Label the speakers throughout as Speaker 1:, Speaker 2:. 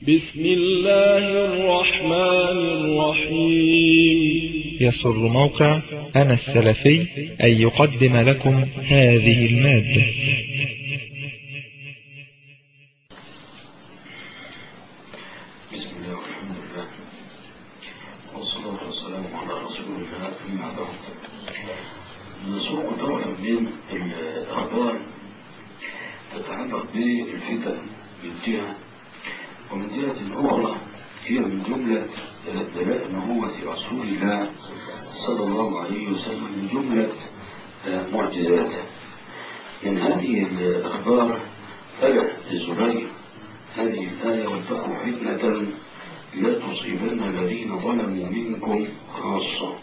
Speaker 1: بسم الله الرحمن الرحيم
Speaker 2: يسر موقع أنا السلفي أن يقدم لكم هذه المادة
Speaker 3: بسم الله والحمد لله والصلاة والسلام على رسول الله أما بعد نسوق دورا من الأخبار تتعلق بالفتن من جهة ومن جهة أخرى هي من جملة دلائل نبوة رسول الله صلى الله عليه وسلم من جملة معجزاته من هذه الأخبار آية الزبير هذه الآية واتقوا فتنة لا تصيبن الذين ظلموا منكم خاصة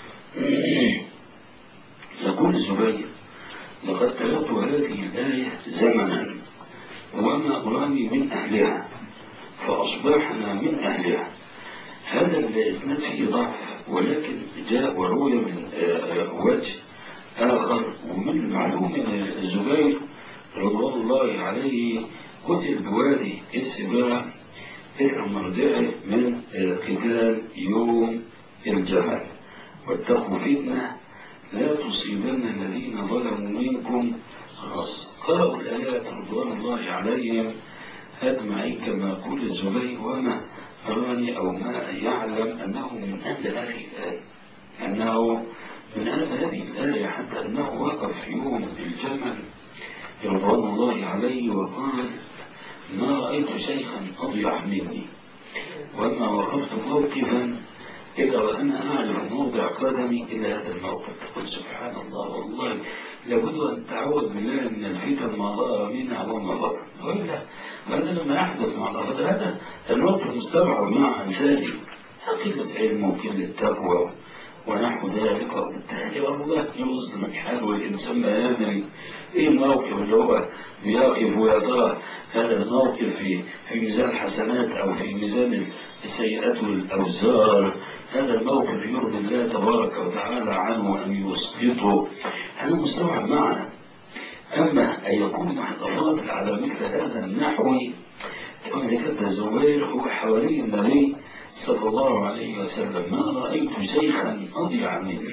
Speaker 3: يقول الزبير لقد تلوت هذه الآية زمنا وما أراني من أهلها فأصبحنا من أهلها هذا الإسناد فيه ضعف ولكن جاء وروي من وجه آخر ومن المعلوم أن الزبير رضوان الله عليه قتل بوادي السباع إثر مرجعه من قتال يوم الجمل واتقوا فتنة لا تصيبن الذين ظلموا منكم خاصة قرأوا الآيات رضوان الله عليهم أجمعين كما يقول الزبير وما أراني أو ما يعلم أنه من أهل هذه الآية أنه من أهل هذه الآية حتى أنه وقف في يوم الجمل رضوان الله عليه وقال ما رأيت شيخا أضيع مني وما وقفت موقفا إلا وأنا أعرف موضع قدمي إلى هذا الموقف قلت سبحان الله والله لابد أن تعوذ بالله من الفتن ما ظهر منها وما بطن وإلا وهذا لما يحدث مع الأفضل هذا الوقت المستبعد مع أمثاله قلة علم وقلة تقوى ونحو ذلك وبالتالي والله يوصل الحال والإنسان ما يدري إيه الموقف اللي هو بيقف ويا ترى هذا الموقف في في ميزان الحسنات أو في ميزان السيئات والأوزار هذا الموقف يرضي الله تبارك وتعالى عنه أن يسقطه هذا مستوعب معنا أما أن يكون أحد الأفاضل على مثل هذا النحو كما ذكرت الزبير هو حوالي النبي صلى الله عليه وسلم ما رأيت شيخا أضيع منه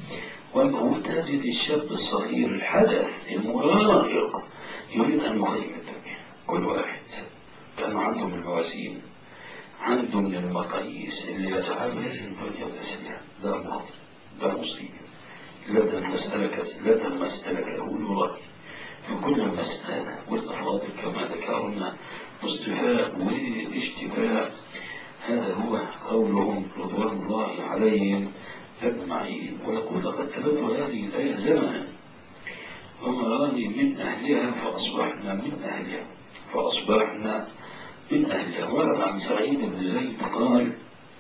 Speaker 3: وتجد الشاب الصغير الحدث المراهق يريد أن يخيم الدنيا كل واحد كان عنده من المواسيم عنده من المقاييس اللي يتعامل الدنيا والإسلام ده مرض ده مصيبة لا ده المسألة كذا لا ده المسألة كذا والله في كل مسألة والأفاضل كما ذكرنا اصطفاء واشتفاء هذا هو قولهم رضوان الله عليهم أجمعين ويقول لقد تلت هذه الآية زمنا وما راني من أهلها فأصبحنا من أهلها فأصبحنا من أهلها ورد عن سعيد بن زيد قال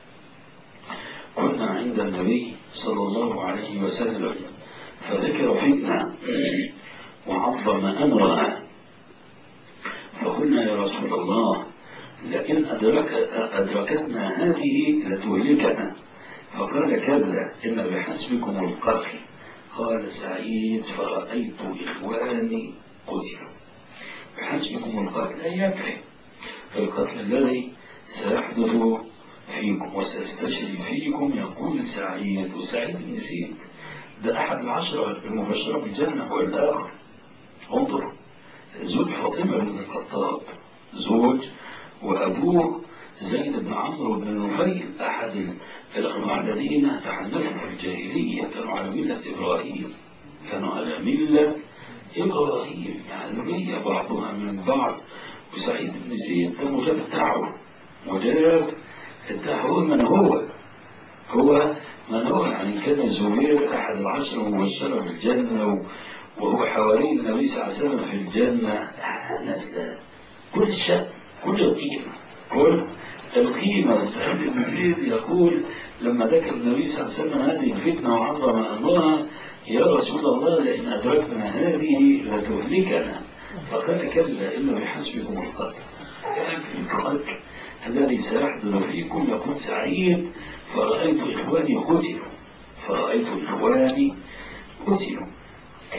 Speaker 3: كنا عند النبي صلى الله عليه وسلم فذكر فتنة وعظم أمرها فقلنا يا رسول الله لئن أدرك أدركتنا هذه لتهلكنا فقال كلا إن بحسبكم القتل قال سعيد فرأيت إخواني قتلوا بحسبكم القتل لا يكفي القتل الذي سيحدث فيكم وسيستشري فيكم يقول سعيد وسعيد بن زيد ده أحد العشرة المبشرة بالجنة هو الآخر انظر زوج فاطمة بن الخطاب زوج وأبوه زيد بن عمرو بن نفيل أحد الأربعة الذين تحدثوا في الجاهلية كانوا على ملة إبراهيم كانوا على ملة إبراهيم يعني بعضها من بعض وسعيد بن زيد ده مجاب الدعوة مجاب الدعوة من هو هو من هو يعني كان الزبير أحد العشر المبشرة بالجنة وهو حوالي النبي صلى الله عليه وسلم في الجنة ناس كل الشأن كل القيمة كل القيمة سعيد بن زيد يقول لما ذكر النبي صلى الله عليه وسلم هذه الفتنة وعظم أمرها يا رسول الله لئن أدركنا هذه لتهلكنا فقال كلا إن بحسبكم القتل القتل الذي سيحدث فيكم يقول سعيد فرأيت إخواني قتلوا فرأيت إخواني قتلوا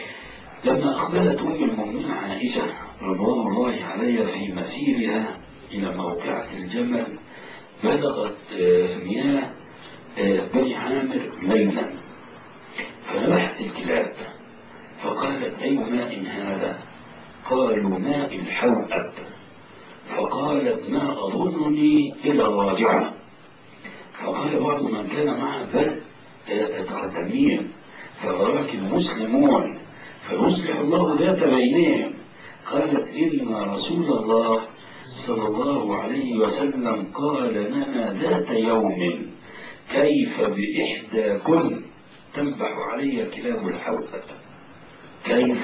Speaker 3: لما أقبلت أم المؤمنين عائشة رضوان الله عليها في مسيرها إلى موقعة الجمل بلغت آه، مياه آه، بني عامر ليلا فنبحت الكلاب فقالت أي ماء هذا قالوا ماء الحوأب فقالت ما أظنني إلا راجعة فقال بعض من كان معه بل تقدمين فأراك المسلمون فيصلح الله ذات بينهم قالت إن رسول الله صلى الله عليه وسلم قال لنا ذات يوم كيف بإحداكن تنبح علي كلاب الحوثة كيف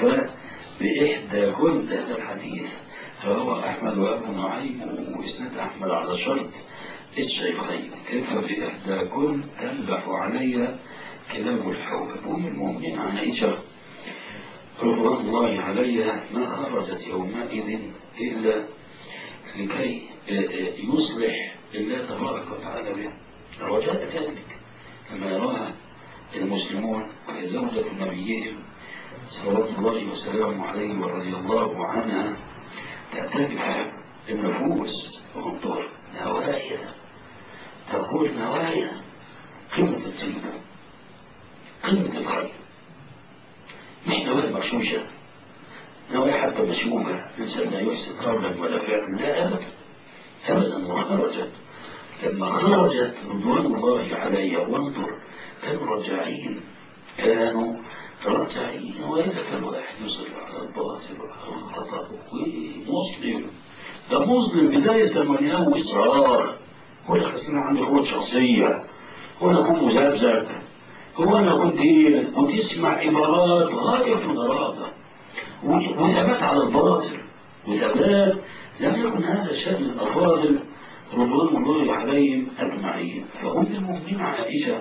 Speaker 3: بإحداكن هذا الحديث فروى أحمد وأبو نعيم وإسناد أحمد على شرط الشيخين كيف بإحداكن تنبح علي كلاب الحوثة أم المؤمنين عائشة رضوان الله عليها ما خرجت يومئذ إلا لكي يصلح الله تبارك وتعالى بها رجاء ذلك كما يراها المسلمون وهي زوجة نبيهم صلوات الله وسلامه عليه ورضي الله عنها تعترف النفوس وانظر نوايا تقول نوايا قمة السلم قمة الخير مش نوايا مغشوشة نوايا حتى مشمومة الإنسان لا يحسن قولا ولا فعلا لا أبدا أبدا وخرجت لما خرجت رضوان الله علي وانظر كانوا رجعين كانوا رجعين وإذا كان واحد يصر على الباطل وعلى الخطأ ومسلم ده مسلم بداية ونهاية إصرار هو اللي خسرنا عنده قوة شخصية هو أنا أكون مذبذب هو أنا أكون دين وتسمع عبارات غاية في الغرابة وثبات على الباطل وثبات لم يكن هذا شأن الأفاضل رضوان الله عليهم أجمعين فأم المؤمنين عائشة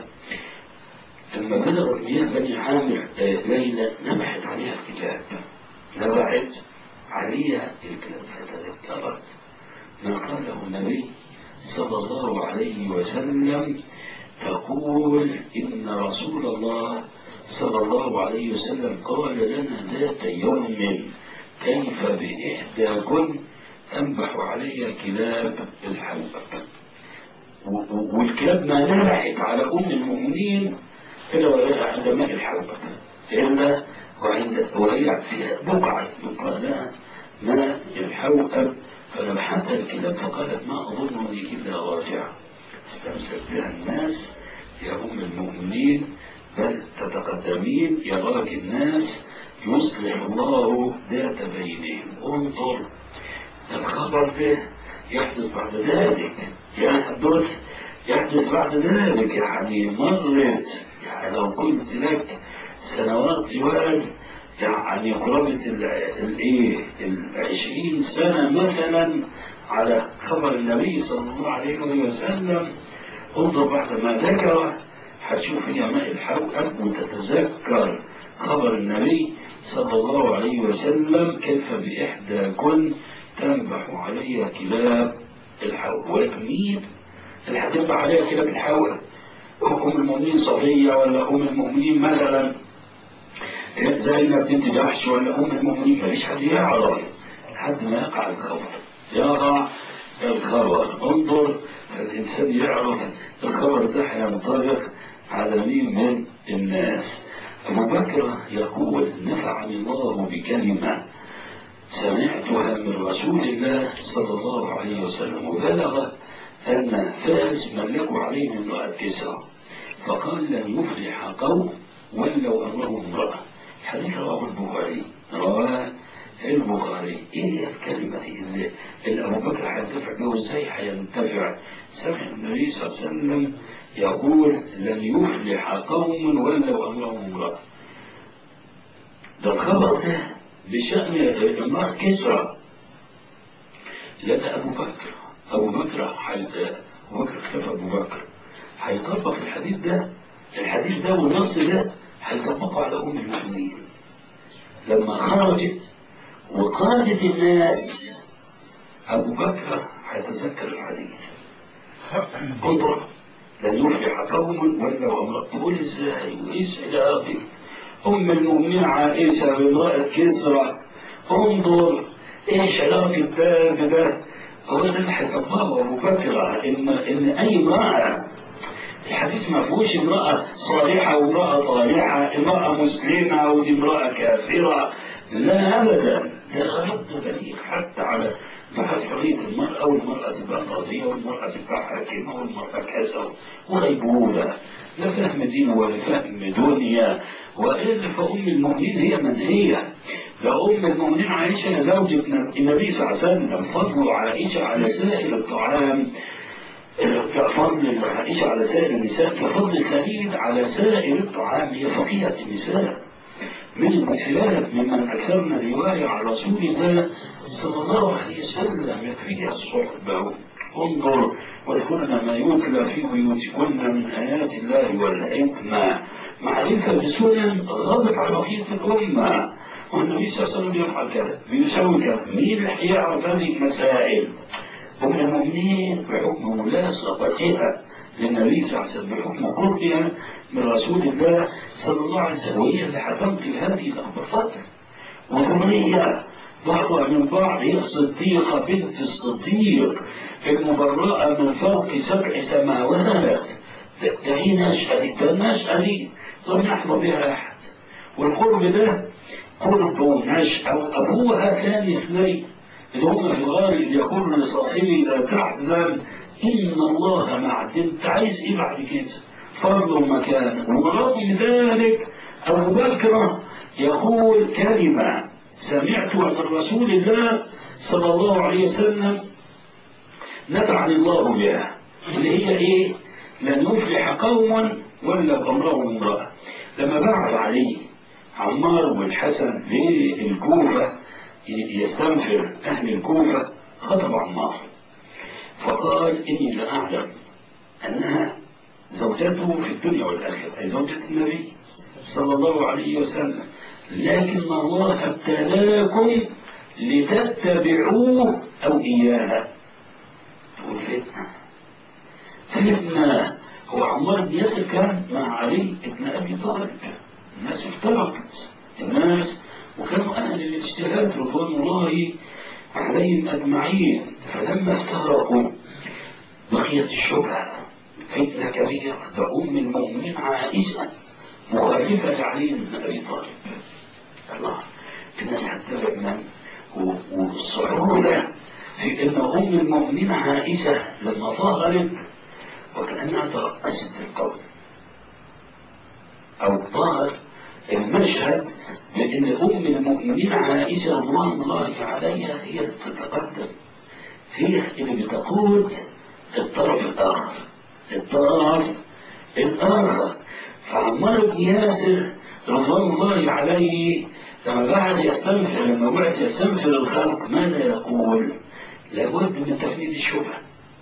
Speaker 3: لما بلغت مياه بني عامر ليلة نبحت عليها الكتاب نبحت عليها الكتاب فتذكرت ما قاله النبي صلى الله عليه وسلم تقول إن رسول الله صلى الله عليه وسلم قال لنا ذات يوم كيف بإحداكن تنبح علي كلاب الحوضة والكلاب ما نبحت على أم المؤمنين إلا وهي عند ماء الحوضة إلا وعند وهي فيها بقعة يقال لها ماء الحوضة فلمحتها الكلاب فقالت ما أظنني إلا راجعة استمسك بها الناس يا أم المؤمنين بل تتقدمين يراك الناس يصلح الله ذات بينهم انظر الخبر ده يحدث بعد ذلك يحدث يحدث بعد ذلك يعني مرت يعني لو قلت لك سنوات طوال يعني قرابة الايه العشرين سنة مثلا على خبر النبي صلى الله عليه وسلم انظر بعد ما ذكر هتشوف يا ماء الحوأم وتتذكر خبر النبي صلى الله عليه وسلم كيف بإحداكن تنبح علي كلاب الحوأ ومين اللي هتنبح عليها كلاب الحوأ أم المؤمنين صفية ولا أم المؤمنين مثلا زينب بنت جحش ولا أم المؤمنين مفيش حد يعرف لحد ما يقع الخبر يقع الخبر انظر الإنسان يعرف الخبر ده هينطبق على مين من الناس أبو بكر يقول نفعني الله بكلمة سمعتها من رسول الله صلى الله عليه وسلم وبلغ أن فارس ملكوا عليه امرأة كسرى فقال لن يفلح قوم ولوا أمرهم امرأة الحديث رواه البخاري رواه البخاري ايه هي الكلمة اللي, اللي أبو بكر هينتفع به ازاي هينتفع سمع النبي صلى الله عليه وسلم يقول لن يفلح قوم ولوا أمرهم امرأة ده الخبر ده بشأن امرأة كسرى لدى أبو بكر أبو بكر حي... أبو بكر خلف أبو بكر هيطبق الحديث ده الحديث ده والنص ده هيطبقه على أم المؤمنين لما خرجت وقادت الناس أبو بكر هيتذكر الحديث انظر لن يفلح قوم ولوا امرأة تقول ازاي وايش علاقي أم المؤمنين عائشة بامرأة كسرى انظر ايش علاقة ده بده هو ده اللي هيطبقه أبو بكر إن إن أي امرأة الحديث ما فيهوش امرأة صالحة وامرأة طالحة امرأة مسلمة وامرأة كافرة لا أبدا ده خلق بليغ حتى على بحث حرية المرأة والمرأة تبقى قاضية والمرأة تبقى حاكمة والمرأة كذا وغيبوبة لا فهم دين ولا فهم دنيا وإلا فأم المؤمنين هي من هي فأم المؤمنين عائشة زوجة النبي صلى الله عليه وسلم فضل عائشة على سائر الطعام كفضل عائشة على سائر النساء كفضل خليل على سائر الطعام هي فقيهة النساء من المثلات ممن أكثرنا رواية عن رسول الله صلى الله عليه وسلم يكفيها الصحبة انظر واذكرن ما يتلى في بيوتكن من آيات الله والحكمة معرفة بسنن غضب على بقية الأمة والنبي صلى الله عليه وسلم يفعل كذا بيسوي كذا مين اللي يعرف هذه المسائل هم المؤمنين بحكم ملاصقتها للنبي صلى الله عليه وسلم بحكم قربها من رسول الله صلى الله عليه وسلم وهي اللي هتنقل هذه الامر فتره وهي بعضها من بعض هي الصديقة بنت الصديق المبرأة من فوق سبع سماوات ده هي نشأة دي ده النشأة دي لم يحظى بها أحد والقرب ده قرب ونشأة وأبوها كان اثنين اللي هم في الغالب يقول لصاحبي لا تحزن إن الله معك أنت عايز إيه بعد كده؟ فرض مكان وبرغم ذلك أبو بكر يقول كلمة سمعت عن رسول الله صلى الله عليه وسلم نفعني الله بها اللي هي إيه؟ لن يفلح قوم ولا بأمرهم امرأة لما بعث عليه عمار والحسن للكوفة يستنفر أهل الكوفة خطب عمار فقال إني لأعلم أنها زوجته في الدنيا والآخرة أي زوجة النبي صلى الله عليه وسلم لكن الله ابتلاكم لتتبعوه أو إياها تقول فتنة فتنة هو عمار بن ياسر كان مع علي بن أبي طالب الناس افترقت الناس وكانوا أهل الاجتهاد رضوان الله عليهم أجمعين فلما افترقوا بقيت الشبهة فتنة كبيرة أم المؤمنين عائشة مخالفة لعلي بن أبي طالب الله الناس هتتبع من والصعوبة في أن أم المؤمنين عائشة لما ظهرت وكأنها ترأست القوم أو ظهر المشهد لأن أم المؤمنين عائشة رضوان الله عليها هي اللي تتقدم هي اللي بتقود الطرف الآخر الطرف الآخر فعمار بن ياسر رضوان الله عليه لما بعد يستنفر لما بعد يستنفر الخلق ماذا يقول؟ لابد من تفنيد الشبهة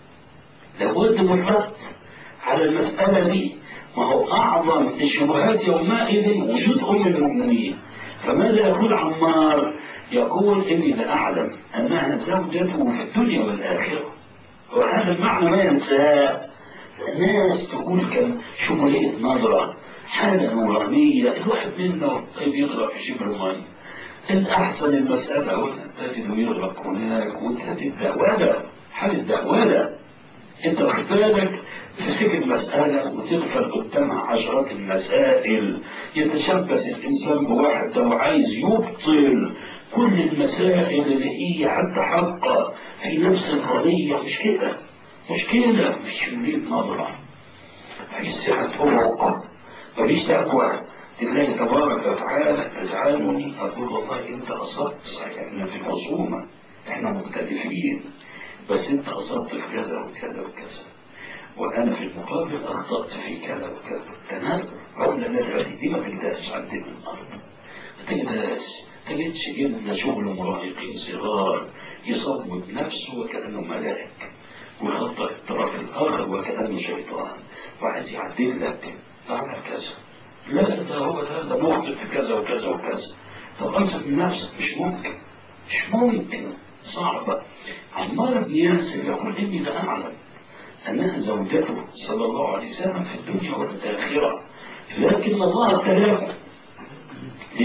Speaker 3: لابد من الرد على المسألة دي ما هو أعظم الشبهات يومئذ وجود أم المؤمنين فماذا يقول عمار؟ يقول إني لأعلم أنها زوجته في الدنيا والآخرة وهذا المعنى ما ينساه الناس تقول كم شمولية نظرة حالة نورانية الواحد منا طيب يغرق في شبر المي الأحسن المسألة وأنت تجد يغرق هناك وأنت تتداولى حال الدعوالة أنت واخد بالك تمسك المسألة وتغفل قدامها عشرات المسائل يتشبث الإنسان بواحد لو عايز يبطل كل المسائل اللي هي حتى حقة في نفس القضية مش كده مش كده مش يريد نظرة في سعة أفق مفيش تقوى لله تبارك وتعالى تزعلني أقول والله أنت أصبت صحيح إحنا في الخصومة إحنا مختلفين بس أنت أصبت في كذا وكذا وكذا وأنا في المقابل أخطأت في كذا وكذا تنال عملة التي دي ما تجدهاش عندنا من الأرض ما تجدهاش تجدش إلا شغل مراهقين صغار يصوب نفسه وكأنه ملاك ويخطئ الطرف الآخر وكأنه شيطان وعايز يعدل لك اعمل كذا لا ده هو ده ده مخطئ في كذا وكذا وكذا طب انصف من نفسك مش ممكن مش ممكن صعبة عمار بن ياسر يقول إني لا أعلم أنها زوجته صلى الله عليه وسلم في الدنيا والآخرة لكن الله ابتلاكم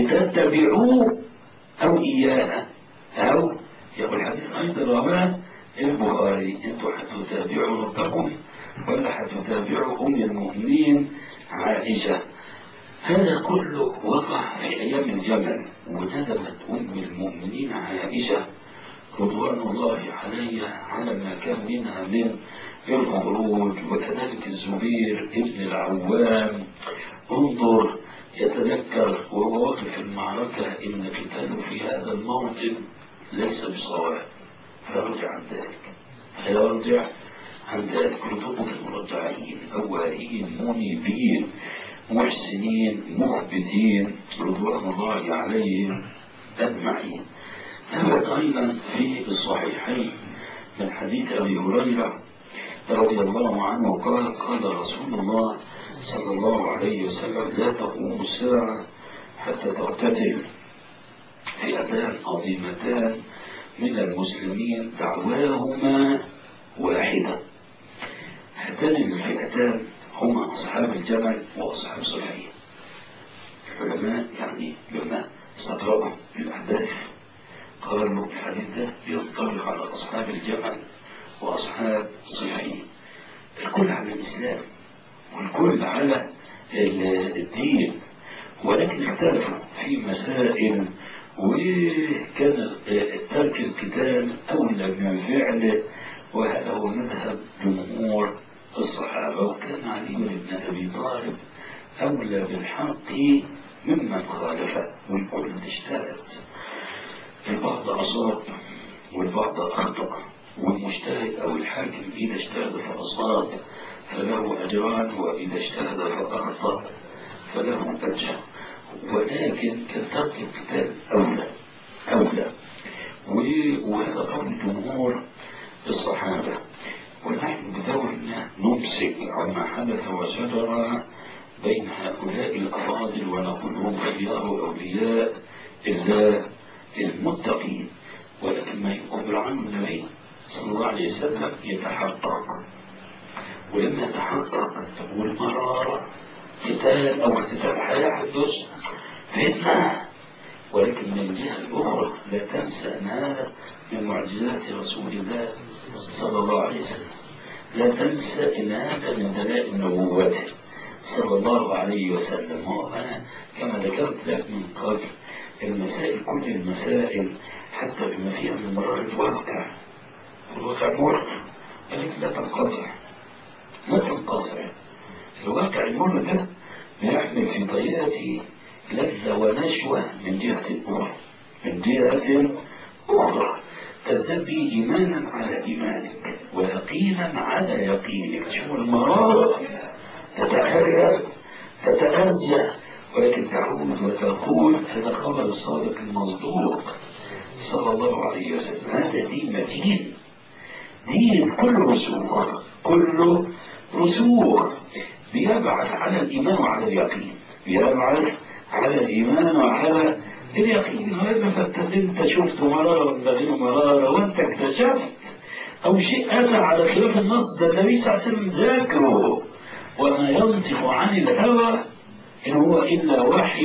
Speaker 3: لتتبعوه أو إياها أو يقول الحديث أيضا رواه البخاري انتوا هتتابعوا ربكم ولا هتتابعوا ام المؤمنين عائشه هذا كله وقع في ايام الجمل وندمت ام المؤمنين عائشه رضوان الله عليها على ما كان منها من الخروج وكذلك الزبير ابن العوام انظر يتذكر وهو واقف في المعركة إن قتاله في هذا الموطن ليس بصواب فيرجع عن ذلك فيرجع عن ذلك رتبة المرجعين أوائين منيبين محسنين مخبتين رضوان الله عليهم أجمعين ثبت أيضا في الصحيحين من حديث أبي هريرة رضي الله عنه قال قال رسول الله صلى الله عليه وسلم لا تقوم الساعة حتى تقتتل فئتان عظيمتان من المسلمين دعواهما واحدة هاتان الفئتان هما أصحاب الجمل وأصحاب صفين العلماء يعني لما استطرقوا الأحداث قالوا الحديث ده ينطبق على أصحاب الجمل وأصحاب صفين الكل على الإسلام والكل على الدين ولكن اختلفوا في مسائل وكان ترك القتال أولى من فعله وهذا هو مذهب جمهور الصحابة وكان علي بن أبي طالب أولى بالحق ممن خالفه والكل اجتهد البعض أصاب والبعض أخطأ والمجتهد أو الحاكم إذا اجتهد فأصاب فله أجران وإذا اجتهد فأخطأ فله أجر ولكن كترك القتال أولى أولى وهذا قول جمهور الصحابة ونحن بدورنا نمسك عما حدث وشجر بين هؤلاء الأفاضل ونقول هم خيار أولياء الله المتقين ولكن ما يقبل عنه النبي صلى الله عليه وسلم يتحقق ولما يتحقق والمرارة قتال أو اقتتال هيحدث فتنة ولكن من الجهة الأخرى لا تنسى أن هذا من معجزات رسول الله صلى الله عليه وسلم لا تنسى أن هذا من دلائل نبوته صلى الله عليه وسلم وأنا كما ذكرت لك من قبل المسائل كل المسائل حتى بما فيها من مرار الواقع الواقع مر ولكن لا تنقطع لا تنقطع الواقع المر ده يحمل في طياته لذة ونشوة من جهة أخرى من جهة أخرى تزداد به إيمانا على إيمانك ويقينا على يقينك شوف المرارة تتحرك تتأذى ولكن تعود وتقول هذا خبر الصادق المصدوق صلى الله عليه وسلم هذا دين متين دين كله رسوخ كله رسوخ بيبعث على الإيمان وعلى اليقين بيبعث على الإيمان وعلى اليقين وإذا فانت انت شفت مرارة ولا غير مرارة وانت اكتشفت أو شيء أتى على خلاف النص ده النبي صلى الله عليه وسلم ذاكره وما ينطق عن الهوى إن هو إلا وحي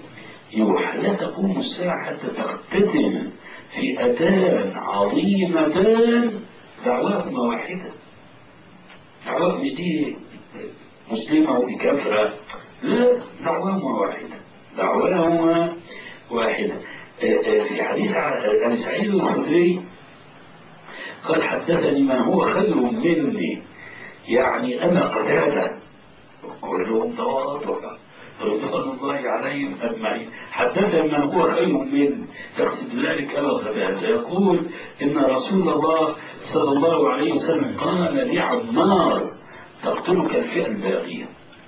Speaker 3: يوحى لا تقوم الساعة حتى تختتم فئتان عظيمتان دعواهما واحدة دعواهم مش دي مسلمة وبكفرة لا دعواهما واحدة دعواهما واحدة في حديث عن سعيد الخدري قال حدثني من هو خير مني يعني أنا قتادة كلهم تواضع رضوان الله عليهم أجمعين حدثني من هو خير مني يقصد ذلك أبا قتادة يقول إن رسول الله صلى الله عليه وسلم قال لعمار تقتلك الفئة الباقية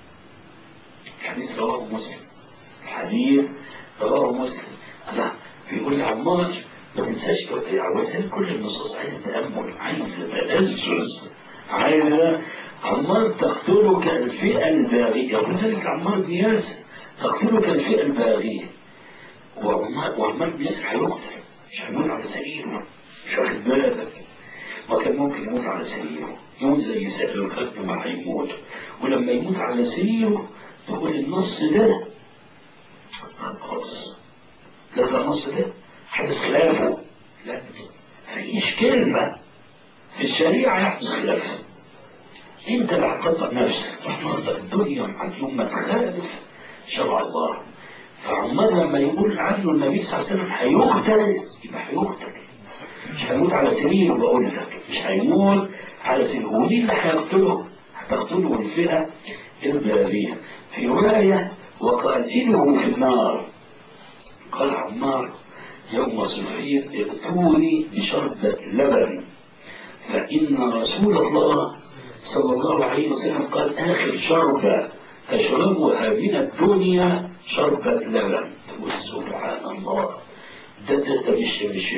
Speaker 3: الحديث رواه مسلم الحديث رواه مسلم لا بيقول لعمار ما تنساش عاوزين كل النصوص عايز تأمل عايز تأسس عايز عمار تقتلك الفئة الباغية يقول ذلك عمار بن ياسر تقتلك الفئة الباغية وعمار وعمار بن ياسر هيقتل مش هيموت على سريره مش واخد بالك ما كان ممكن يموت على سريره يموت زي سائر الخلق ما هيموت ولما يموت على سريره تقول النص ده خلاص لا ده النص ده حدث خلافه لا فيش كلمة في الشريعة يحدث خلاف انت اللي هتخطط نفسك هتخطط الدنيا معاك يوم ما تخالف شرع الله فعمر لما يقول عنه النبي صلى الله عليه وسلم هيقتل يبقى هيقتل مش هيموت على سرير بقول لك مش هيموت على سرير ودي اللي هيقتله هتقتله الفئة البابية في رواية وقاتله في النار قال عمار يوم صفين ائتوني بشربة لبن فإن رسول الله صلى الله عليه وسلم قال آخر شربة تشربها من الدنيا شربة لبن تقول سبحان الله ده ده ده مش مش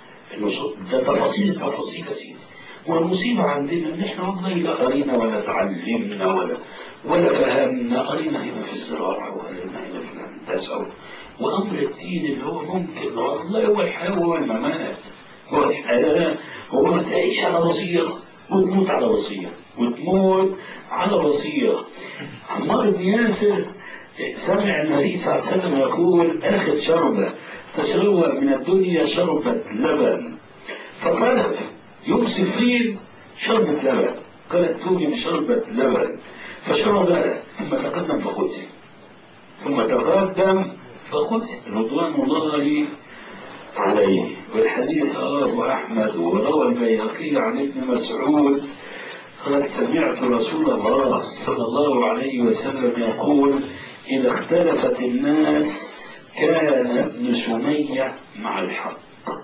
Speaker 3: ده تفاصيل تفاصيل كثيرة والمصيبة عندنا إن إحنا والله لا قرينا ولا تعلمنا ولا ولا فهمنا قرينا هنا في الزراعة وقرينا هنا في الهندسة وأمر الدين اللي هو ممكن والله هو الحياة هو الممات هو الحياة هو تعيش على بصيرة وتموت على بصيرة وتموت على بصيرة عمار بن ياسر سمع النبي صلى الله عليه وسلم يقول آخذ شربة تشربها من الدنيا شربة لبن فطلب يوم سفين شربة لبن قالت تومي بشربة لبن فشرب ثم تقدم فقتل ثم تقدم فقتل رضوان الله عليه والحديث رواه أحمد وروى البيهقي عن ابن مسعود قال سمعت رسول الله صلى الله عليه وسلم يقول إذا اختلفت الناس كان ابن سمية مع الحق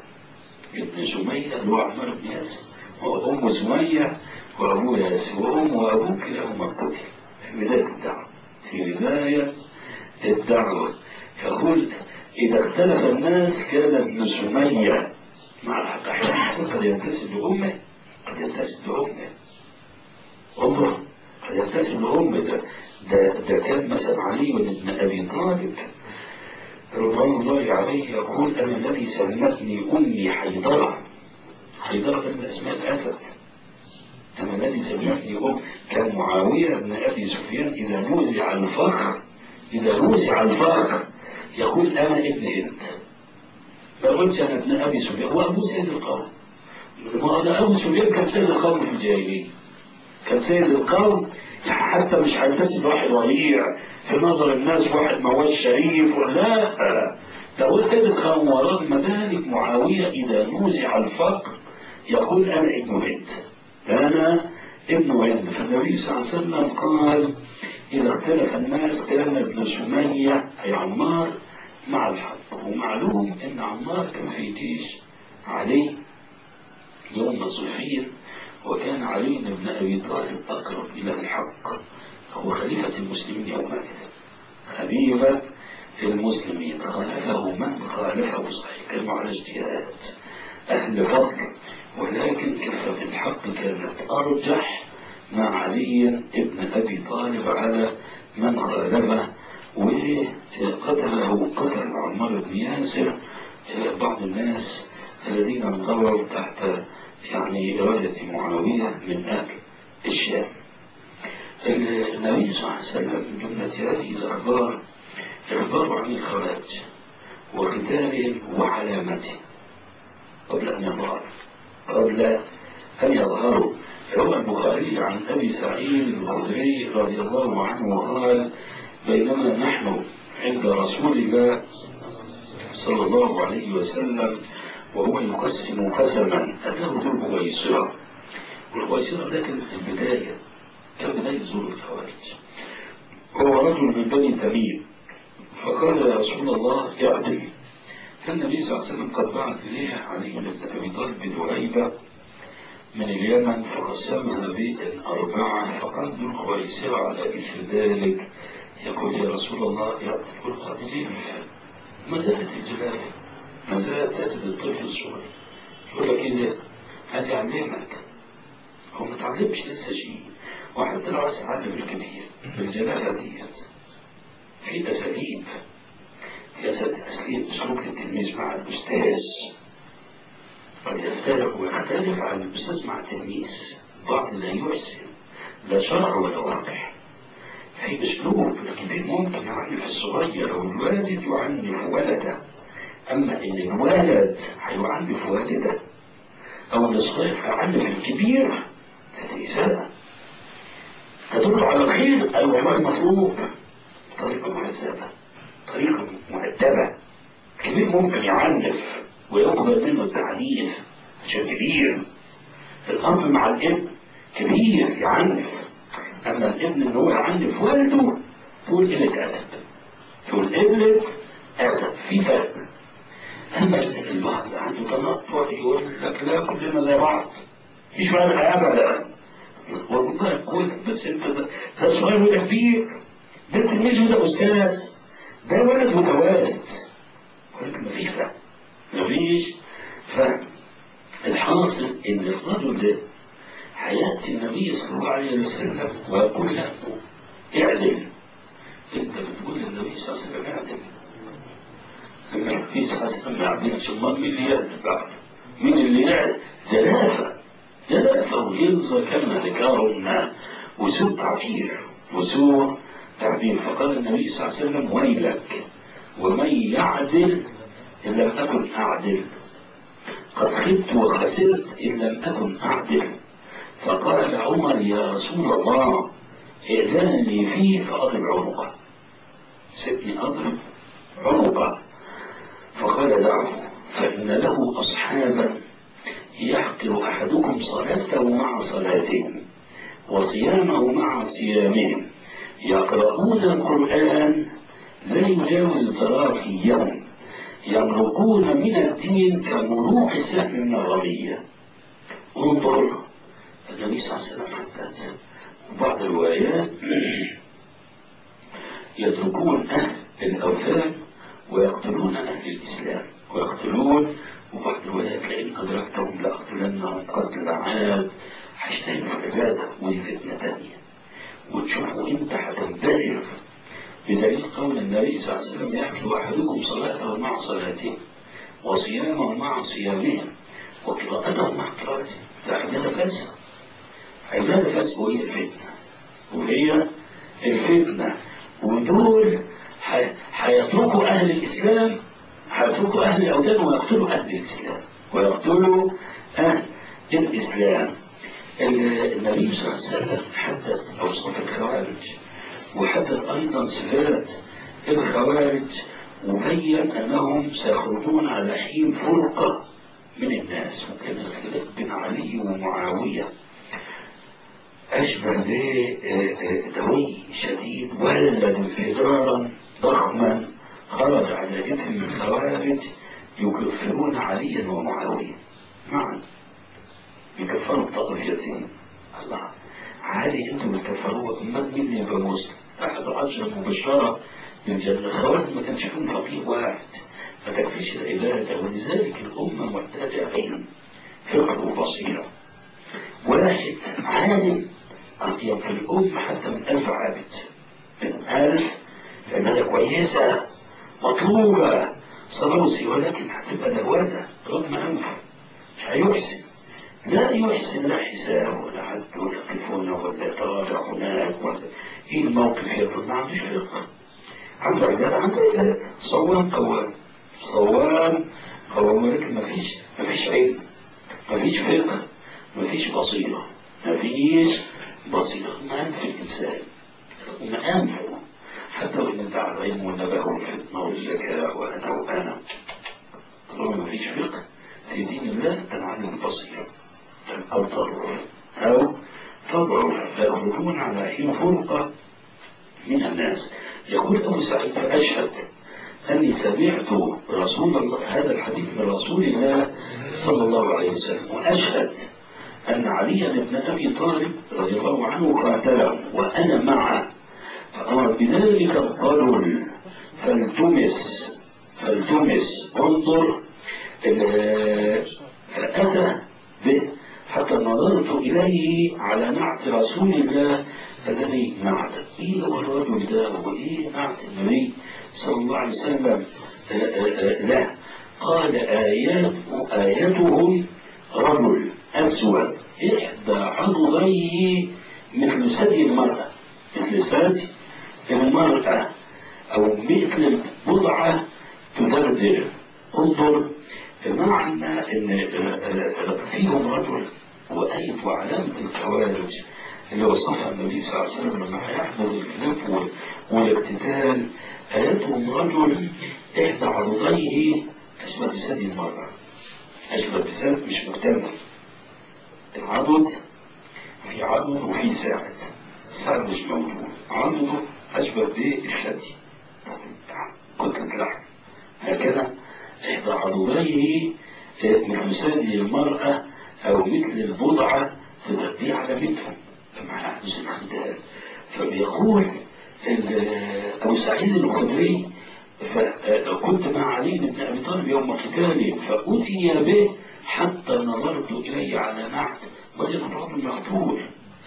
Speaker 3: ابن سمية اللي هو عمر بن ياسر وأم سمية وأبو ياسر وأم وأبوه كلاهما قتل في بداية الدعوة في بداية الدعوة يقول إذا اختلف الناس كان ابن سمية مع الحق أحيانا قد ينتسب لأمه قد ينتسب لأمه عمره قد ينتسب لأمه ده ده, ده كان مثلا علي بن أبي طالب رضوان الله عليه يقول أنا الذي سمتني أمي حيدرة حيدرة من أسماء الأسد أنا الذي سمتني أم كان معاوية بن أبي سفيان إذا نوزع الفخر إذا نوزع الفخر يقول أنا ابن هند ما قلتش أنا ابن أبي سفيان هو أبو سيد القوم ما أنا أبو سفيان كان سيد القوم في الجاهلية كان سيد القوم حتى مش هينتسب واحد ضريع في نظر الناس واحد ما هوش شريف لا ده هو سيد القوم ورغم ذلك معاوية إذا نوزع الفقر يقول أنا ابن هند أنا ابن هند فالنبي صلى الله عليه وسلم قال إذا اختلف الناس كان ابن سمية أي عمار مع الحق ومعلوم أن عمار كان في جيش علي يوم صفين وكان علي بن أبي طالب أقرب إلى الحق هو خليفة المسلمين يومئذ خليفة المسلمين خالفه من خالفه صحيح كانوا على اجتهاد أهل فضل ولكن كفة الحق كانت أرجح مع علي بن أبي طالب على من خالفه وقتله قتل عمار بن ياسر بعض الناس الذين انضروا تحت يعني إرادة معاوية من أهل الشام النبي صلى الله عليه وسلم من جملة هذه الأخبار إخبار عن الخراج وقتالهم وعلامته قبل أن يظهر قبل أن يظهروا روى البخاري عن أبي سعيد الخدري رضي الله عنه قال بينما نحن عند رسول الله صلى الله عليه وسلم وهو يقسم قسما أتاه ذو الهويسرة والهويسرة ده كانت البداية كان بداية ظهور الخوارج هو رجل من بني تميم فقال يا رسول الله اعدل كان النبي صلى الله عليه وسلم قد بعث إليه علي بن أبي طالب بن من اليمن فقسمها بيتا أربعة فقال ذو الخويسرة على إثر ذلك يقول يا رسول الله اعدل والقاتلين ما زالت الجلالة ما زالت تجد الطفل الصغير يقول لك ايه عايز يعلمك هو ما تعلمش لسه شيء وحتى لو عايز يعلم الكبير بالجلالة ديت في أساليب في أساليب سلوك التلميذ مع الأستاذ قد يختلف ويختلف عن الأستاذ مع التلميذ بعض لا يحسن لا شرع ولا واقع في أسلوب الكبير ممكن يعنف الصغير أو الوالد يعنف ولده أما إن الولد هيعنف والده أو الصغير هيعلم الكبير هذه إساءة تدل على الخير أي والله مطلوب طريقة مهذبة طريقة مؤدبة الكبير ممكن يعنف ويقبل منه التعنيف عشان كبير الأب مع الابن كبير يعنف أما الابن اللي هو يعنف والده تقول قلة أدب تقول قلة أدب في فرق أما البعض عنده تنطع يقول لك لا كلنا زي بعض مفيش فرق أبدا والله كويس بس أنت ده ده صغير وده كبير ده تلميذ وده أستاذ ده ولد وده والد ولكن مفيش فرق مفيش فرق الحاصل ان الرجل ده حياة النبي صلى الله عليه وسلم ويقول له اعدل انت بتقول للنبي صلى الله عليه وسلم اعدل لما النبي صلى الله عليه وسلم ما يعدلش امال مين اللي يعدل بعد مين اللي يعدل جلافة جلافة وينظر كما ذكرهن وسوء تعبير وسوء تعبير فقال النبي صلى الله عليه وسلم ويلك ومن يعدل إن لم أكن أعدل قد خبت وخسرت إن لم أكن أعدل فقال عمر يا رسول الله ائذن لي فيه فأضرب عنقه سيبني أضرب عنقه فقال دعه فإن له أصحابا يحقر أحدكم صلاته مع صلاتهم وصيامه مع صيامهم يقرؤون القرآن لا يجاوز تراخيهم يمرقون من الدين كمروق السهم من الرمية انظر النبي صلى الله عليه وسلم حدث بعض الروايات يتركون أهل الأوثان ويقتلون أهل الإسلام ويقتلون وبعض الروايات لئن أدركتهم لأقتلنهم قتل عاد هيجتهدوا في العبادة ودي فتنة تانية وتشوفوا انت هتنبهر بدليل قول النبي صلى الله عليه وسلم يأكل أحدكم صلاته مع صلاته وصيامه مع صيامهم وقراءته مع قراءته ده عبادة فاسدة عبادة فاسدة وهي الفتنة وهي الفتنة ودول هيتركوا أهل الإسلام هيتركوا أهل الأوثان ويقتلوا أهل الإسلام ويقتلوا أهل الإسلام النبي صلى الله عليه وسلم حدث أوصاف الخوارج وحدث أيضا صفات الخوارج وبين أنهم سيخرجون على حين فرقة من الناس وكان الخلاف بين علي ومعاوية أشبه بدوي شديد ولد انفجارا ضخما خرج على جبهة الخوارج يكفرون عليا ومعاوية معا يكفروا الطائفتين الله عادي انتم بتكفروه امال مين اللي يبقى مسلم احد عشر مبشرة بالجنة الخوارج ما كانش فيهم فقيه واحد ما تكفيش العبادة ولذلك الأمة محتاجة علم فقه وبصيرة واحد عالم أطيب في الأمة حتى من ألف عابد من ألف عبادة كويسة مطلوبة صلوسي ولكن هتبقى نوادة رغم أنفه مش هيحسن لا يحسن لا حساب ولا حد ولا تليفون ولا يتراجع هناك ولا ايه الموقف يفرض ما عندوش فقه عنده عبادة عنده عبادة صوام قوام صوام قوام ولكن ما فيش ما فيش علم ما فيش فقه ما فيش بصيرة ما فيش بصيرة ما أنف الإنسان ما أنفه حتى وإن ادعى العلم والنبأ والفتنة والزكاة وأنا وأنا طالما ما فيش فقه في دين الله تنعلم البصيرة أو تضعف أو تضعف فيخرجون على حين فرقة من الناس يقول أبو سعيد أشهد أني سمعت رسول الله هذا الحديث من رسول الله صلى الله عليه وسلم وأشهد أن علي بن أبي طالب رضي الله عنه قاتله وأنا معه فأمر بذلك الرجل فالتمس فالتمس انظر فأتى به حتى نظرت إليه على نعت رسول الله الذي نعت إيه هو الرجل ده وإيه نعت النبي صلى الله عليه وسلم له قال آيات آيتهم رجل أسود إحدى عضليه مثل ثدي المرأة مثل ثدي المرأة أو مثل بضعة تدردر انظر بمعنى ان فيهم رجل وآية وعلامة الخوارج اللي وصفها النبي صلى الله عليه وسلم لما هيحضر الخلاف والاقتتال آياتهم رجل إحدى عضديه أشبه بثدي المرأة أشبه بثدي مش مكتمل العضد في عضد وفي ساعد ساعد مش موجود عضده أشبه بالثدي كتلة لحم هكذا إحدى عضديه مثل ثدي المرأة أو مثل البضعة تغطي علامتهم فمع يحدث الاختلاف فبيقول أبو سعيد الخدري فكنت مع علي بن أبي طالب يوم قتاله فأتي به حتى نظرت إليه على نعت وجد الرجل مقتول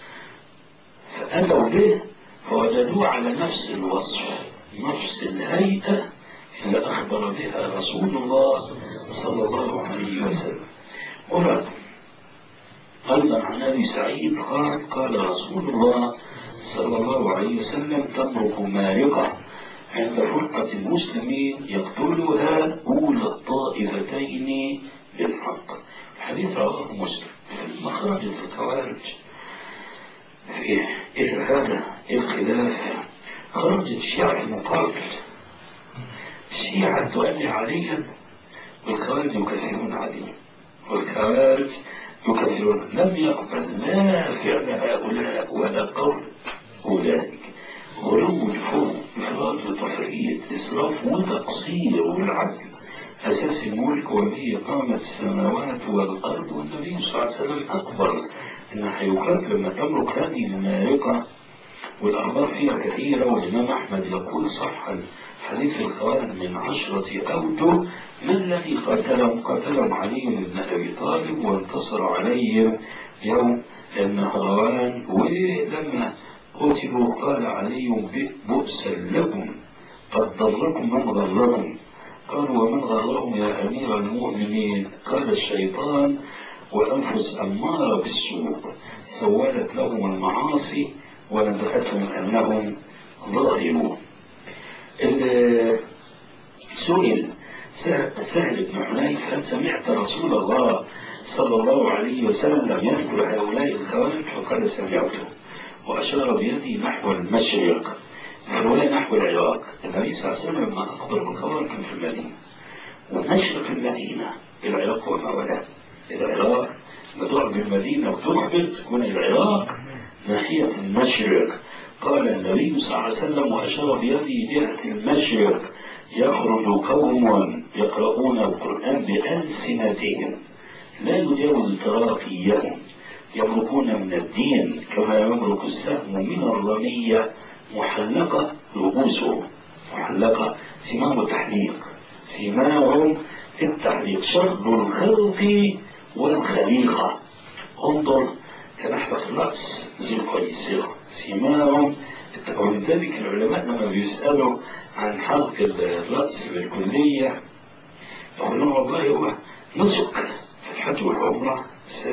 Speaker 3: فأتوا به فوجدوه على نفس الوصف نفس الهيئة اللي أخبر بها رسول الله صلى الله عليه وسلم ورد أيضا عن أبي سعيد قال قال رسول الله صلى الله عليه وسلم تمرق مارقة عند فرقة المسلمين يقتلها أولى الطائفتين بالحق الحديث رواه مسلم في مخرج في الخوارج في إثر هذا الخلاف خرجت الشيعة المقابل الشيعة تؤدي عليا والخوارج يكفرون عليه والخوارج يكفرون لم يقبل ما فعل هؤلاء ولا قول أولئك غلو الفوق إفراط وتفريط إسراف وتقصير والعدل أساس الملك وبه قامت السماوات والأرض والنبي صلى الله عليه وسلم أخبر أن حيوكات لما تملك هذه المالكة والأخبار فيها كثيرة والإمام أحمد يقول صح حديث الخوارج من عشرة أوجه ما الذي قتلهم قتلهم علي بن أبي طالب وانتصر عليهم يوم النهروان ولما قتلوا قال علي بؤسا لكم قد ضركم من ضركم قالوا ومن غرهم يا أمير المؤمنين قال الشيطان وأنفس أمارة بالسوء سولت لهم المعاصي ونبأتهم أنهم ظالمون سئل سهل بن حنيف هل سمعت رسول الله صلى الله عليه وسلم يذكر هؤلاء الخوارج فقال سمعته وأشار بيده نحو المشرق هؤلاء نحو العراق النبي صلى الله عليه وسلم لما أخبر بالخوارج كان في المدينة ومشرق المدينة العراق وما ولا العراق مدور بالمدينة وتخبر تكون العراق ناحية المشرق قال النبي صلى الله عليه وسلم وأشار بيده جهة المشرق يخرج قوم يقرؤون القرآن بألسنتهم لا يجاوز تراقيهم يمرقون من الدين كما يمرق السهم من الرمية محلقة رؤوسهم محلقة سمام التحليق سماهم التحليق شر الخلق والخليقة انظر كنحفة الرأس ذي القيسرة سماهم ولذلك العلماء لما بيسألوا عن حلق الرأس بالكلية يقولون والله هو نسك في الحج والعمرة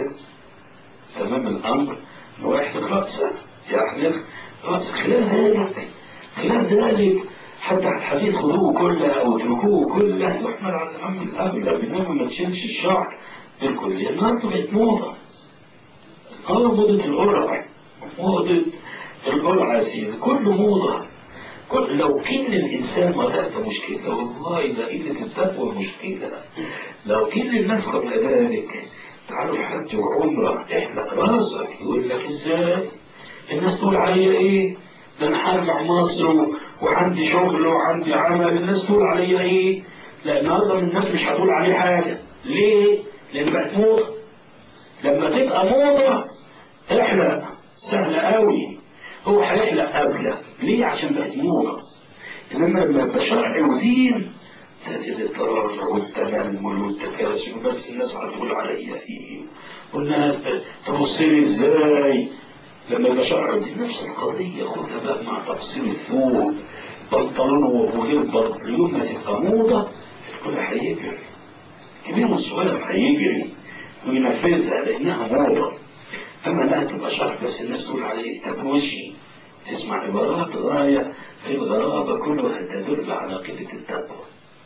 Speaker 3: تمام الأمر هو يحلق رأسه يحلق رأسه خلال ذلك خلال ذلك حتى الحديث خذوه كله أو اتركوه كله يحمل على الأمر الأغلى بينما ما تشيلش الشعر بالكلية النهارده بقت موضة اه موضة القرع موضة القرع يا سيدي كله موضة كل لو كل الإنسان وقت مشكلة والله ده قلة التقوى مشكلة لو كل الناس قبل ذلك تعالوا حج وعمرة احلق راسك يقول لك ازاي الناس تقول عليا ايه ده انا هرجع مصر وعندي شغل وعندي عمل الناس تقول عليا ايه لا النهارده الناس مش هتقول عليه حاجة ليه؟ لأن بقت موضة لما تبقى موضة احلق سهلة قوي هو هيحلق قبلك ليه عشان بقت موضة انما لما يبقى شرع ودين تجد التراجع والتنمل والتكاسل بس الناس هتقول عليا فيه والناس تبص لي ازاي لما يبقى شرع ودين نفس القضية خدها بقى مع تقصير الثوب بنطلون وغير بنطلون يوم ما تبقى موضة الكل هيجري كبير والصغير هيجري وينفذها لانها موضة اما لا تبقى شرع بس الناس تقول عليه طب وشي تسمع عبارات غاية في الغرابة كلها تدل على قلة التقوى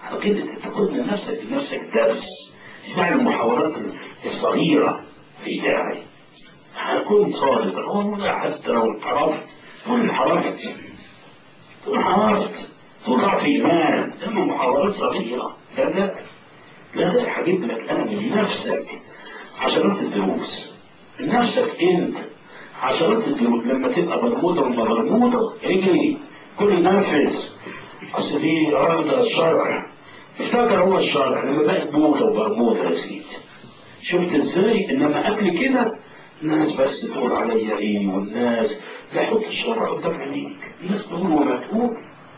Speaker 3: على كده تاخد من نفسك لنفسك درس اسمع المحاورات الصغيرة في داعي هكون صادقا والله حتى لو انحرفت تقول انحرفت تقول انحرفت تقول ضعف ايمان اما محاورات صغيرة لا لا لا لا هجيب لك انا من نفسك عشرات الدروس من نفسك انت عشرات الدروس لما تبقى برموده ولا برموده اجري كل نفس اصل دي ارض الشرع افتكر هو الشرع لما بقت موته وبرموده يا سيدي شفت ازاي انما قبل كده الناس بس تقول عليا ايه والناس لا حط الشرع قدام عينيك الناس تقول وما تقول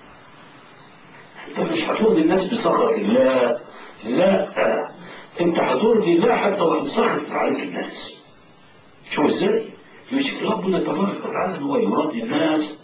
Speaker 3: انت مش هترضي الناس بسخط الله لا انت هترضي الله حتى وان سخط عليك الناس شوف ازاي يمسك ربنا تبارك وتعالى ان هو يرضي الناس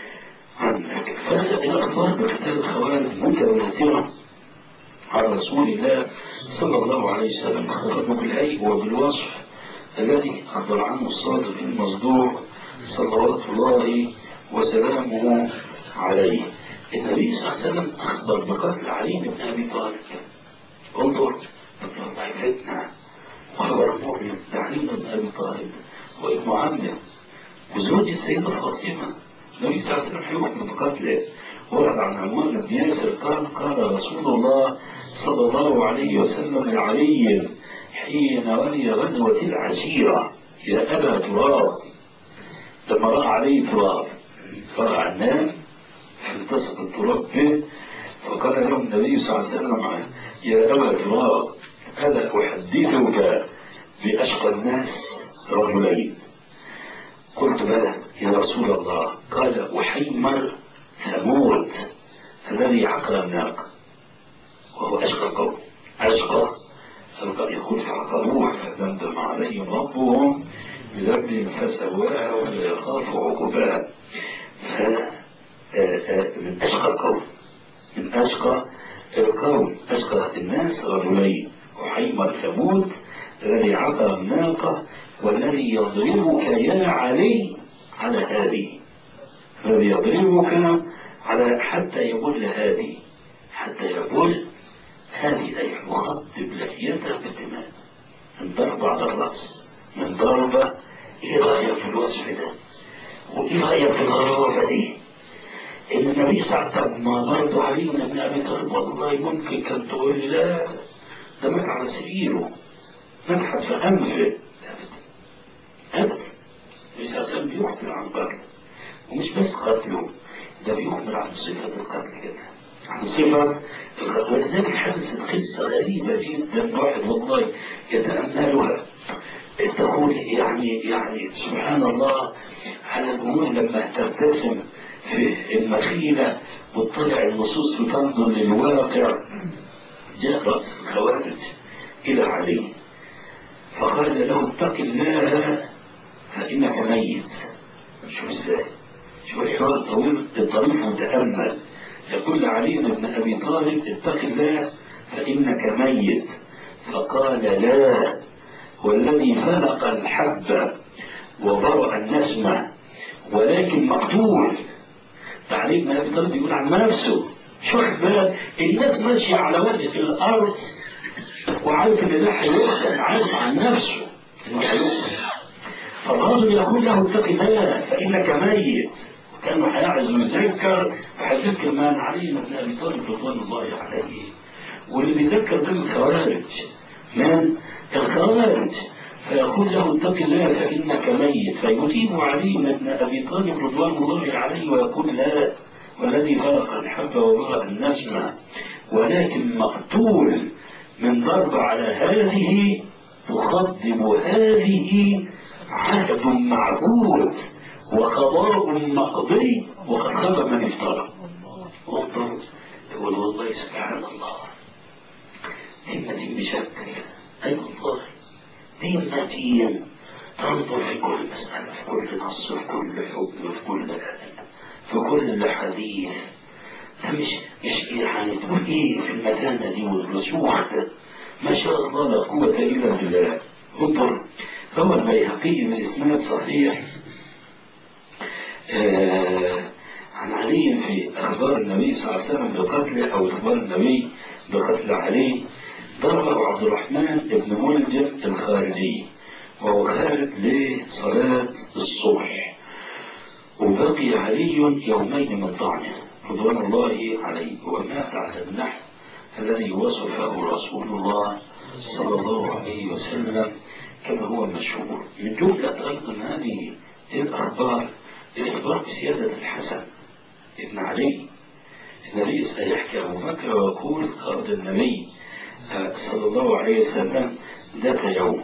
Speaker 3: عنك فالاخبار بقتال الخوارج متواتره على رسول الله صلى الله عليه وسلم أخبرنا بالهيئ وبالوصف الذي أخبر عنه الصادق المصدوق صلوات الله وسلامه عليه النبي صلى الله عليه وسلم أخبر بقتل علي بن أبي طالب انظر الله فتنة وخبر المؤمن علي بن أبي طالب وابن عمه وزوج السيدة فاطمة النبي صلى الله عليه وسلم حكم بقتله ورد عن عمار بن ياسر قال قال رسول الله صلى الله عليه وسلم لعلي حين ولي غزوة العشيرة يا أبا تراب لما رأى عليه تراب فرع النام فالتصق التراب به فقال له النبي صلى الله عليه وسلم يا أبا تراب ألا أحدثك بأشقى الناس رجلين قلت بلى يا رسول الله قال أحيمر ثمود الذي عقر الناقة وهو أشقى القوم أشقى سبق يقول فعقروه فدمدم عليهم ربهم بذنب فسواها ولا يخاف عقباها من أشقى القوم من أشقى القوم أشقى الناس رجلين وحيمر ثمود الذي عقر الناقة والذي يضربك يا علي على هذه الذي يضربك على حتى يبل هذه حتى يبل هذه أي يخطب لحيتها بالدماء من ضربة على الرأس من ضربة إيه غاية في الوصف ده وإيه غاية في الغرابة دي إن النبي صلى الله عليه وسلم ما برضه علينا بن أبي طالب والله ممكن كان تقول لي لا ده مات على سريره مات في أنفه أبدا النبي صلى الله عليه وسلم بيخبر عن قتله ومش بس قتله ده بيخبر عن صفة القتل كده عن صفة القتل ولذلك حدثت قصة غريبة جدا واحد والله يتأملها تقول يعني يعني سبحان الله على الأمور لما ترتسم في المخيلة وتطلع النصوص وتنظر للواقع جاء رأس الخوارج إلى علي فقال له اتق الله فإنك ميت شوف ازاي شوف الحوار الطويل الطريق متأمل يقول علي بن أبي طالب اتق الله فإنك ميت فقال لا والذي خلق الحب وبرأ النسمة ولكن مقتول علي بن أبي طالب يقول عن نفسه شوف بالك الناس ماشية على وجه الأرض وعارف إن ده هيقتل عارف عن نفسه إنه هيقتل فالرجل يقول له اتق الله فإنك ميت كانوا هيعز ويذكر وهيذكر ما علي بن أبي طالب رضوان الله عليه واللي بيذكر ده الخوارج من الخوارج فيقول له اتق الله فإنك ميت فيجيب علي بن أبي طالب رضوان الله عليه ويقول لا والذي خلق الحب وبرأ النسمة ولكن مقتول من ضرب على هذه تقدم هذه عهد معبود وقضاء مقضي وقد خاب من افترى انظر يقول والله سبحان الله دين بشكل اي والله دين متين تنظر في كل مسألة في كل نص في كل حكم في كل في كل حديث مش مش يعني تقول ايه في المتانة دي والرسوخ ده ما شاء الله لا قوة إلا بالله انظر روى البيهقي من إسناد صحيح آه عن علي في أخبار النبي صلى الله عليه وسلم بقتله أو أخبار النبي بقتل علي ضربه عبد الرحمن بن ملجم الخارجي وهو خارج لصلاة الصبح وبقي علي يومين من طعنه رضوان الله عليه ومات على النحو الذي وصفه رسول الله صلى الله عليه وسلم كما هو مشهور من جملة أيضا هذه الأخبار الإخبار بسيادة الحسن ابن علي النبي سيحكي أبو بكر ويقول خرج النبي صلى الله عليه وسلم ذات يوم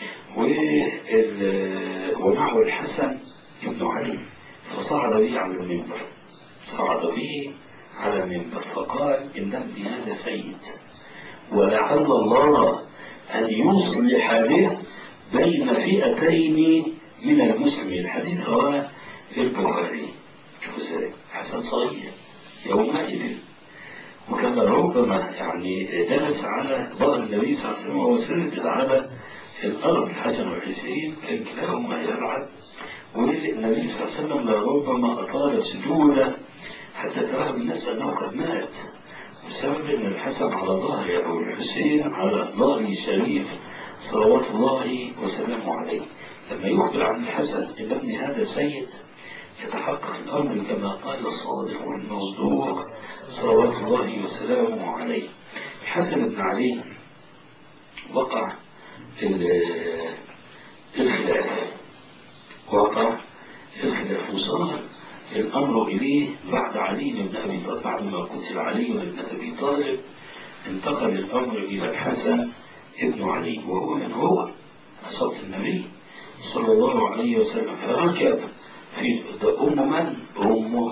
Speaker 3: ومعه الحسن ابن علي فصعد به على المنبر صعد به على المنبر فقال إن ابني هذا سيد ولعل الله أن يصلح به بين فئتين من المسلمين الحديث رواه في البخاري شوفوا ازاي حسن صغير يومئذ وكان ربما يعني جلس على ظهر النبي صلى الله عليه وسلم وهو سند على الأرض الحسن والحسين كان كلاهما يلعب والنبي صلى الله عليه وسلم لربما أطال سجوده حتى ترى الناس أنه قد مات بسبب أن الحسن على ظهر أبو الحسين على ظهر شريف صلوات الله وسلامه عليه لما يخبر عن الحسن ان ابن هذا سيد يتحقق الامر كما قال الصادق المصدوق صلوات الله وسلامه عليه الحسن بن علي وقع في الخلاف وقع في الخلاف وصار الامر اليه بعد علي بن ابي طالب بعد ما قتل علي بن ابي طالب انتقل الامر الى الحسن ابن علي وهو من هو صوت النبي صلى الله عليه وسلم فركب في أم من؟ أم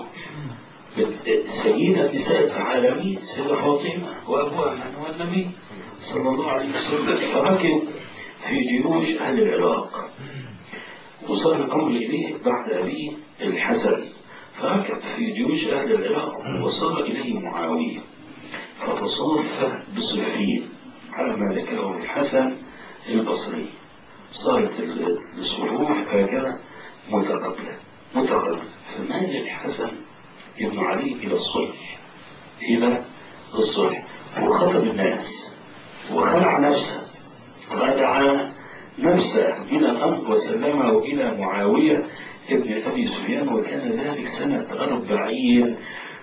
Speaker 3: سيدة نساء العالمين سيدة فاطمة وأبوها من هو النبي صلى الله عليه وسلم فركب في جيوش أهل العراق وصار الأمر إليه بعد أبيه الحسن فركب في جيوش أهل العراق وصار إليه معاوية فتصافى بصفين على ما ذكره الحسن البصري صارت الصفوف هكذا متقابلة متقابلة فمال الحسن ابن علي إلى الصلح إلى الصلح وخطب الناس وخلع نفسه خدع نفسه من الأمر وسلمه إلى معاوية ابن أبي سفيان وكان ذلك سنة أربعين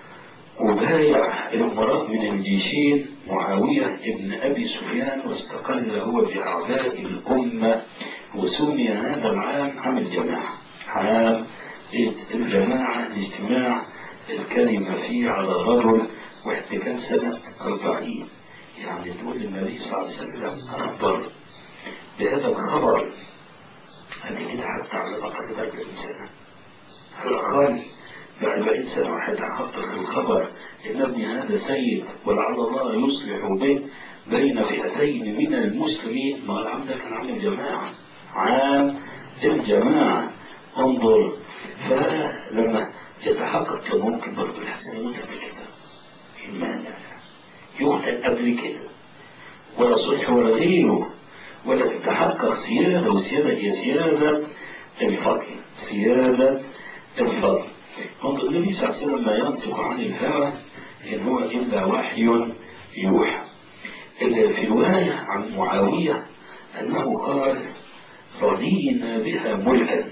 Speaker 3: وبايع الأمراء من الجيشين معاوية ابن أبي سفيان واستقل هو بأعداء الأمة وسمي هذا العام عام الجماعة عام الجماعة الاجتماع الكلمة فيه على رجل واحتكام سنة أربعين يعني تقول النبي صلى الله عليه وسلم أخبر بهذا الخبر هذه كده حتى على الأقل بعد سنة على الأقل بأربعين سنة وحيتحقق الخبر إن ابني هذا سيد ولعل الله يصلح به بين فئتين من المسلمين ما العام ده كان عام الجماعة عام الجماعة انظر فلما يتحقق كان ممكن برضه الحسن يموت قبل كده المانع يقتل قبل كده ولا صلح ولا غيره ولا تتحقق سيادة وسيادة هي سيادة الفضل سيادة الفضل انظر النبي صلى الله عليه وسلم لا ينطق عن الهوى إن هو إلا وحي يوحى في رواية عن معاوية أنه قال رضينا بها ملكا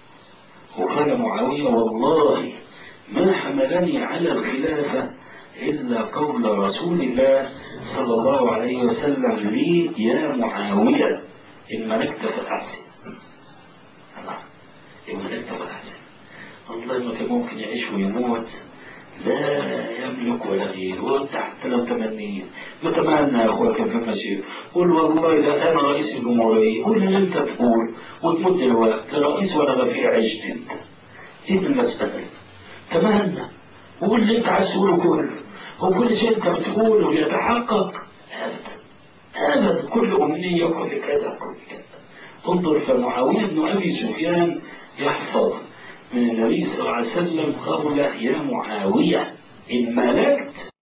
Speaker 3: وقال معاوية والله ما حملني على الخلافة إلا قول رسول الله صلى الله عليه وسلم لي يا معاوية إن ملكت فأحسن إن ملكت فأحسن والله ما كان ممكن يعيش ويموت لا يملك ولا غير وانت حتى لو تمنيت بتمنى يا اخويا كان في المسير قول والله ده انا رئيس الجمهوريه قول اللي انت تقول وتمد الوقت رئيس ولا غفير عشت انت ايه المسألة تمنى وقول اللي انت عايز تقوله كله وكل شيء انت بتقوله يتحقق ابدا ابدا كل امنيه وكل كذا وكل كذا انظر فمعاويه بن ابي سفيان يحفظ من النبي صلى الله عليه وسلم قول يا معاويه ان ملكت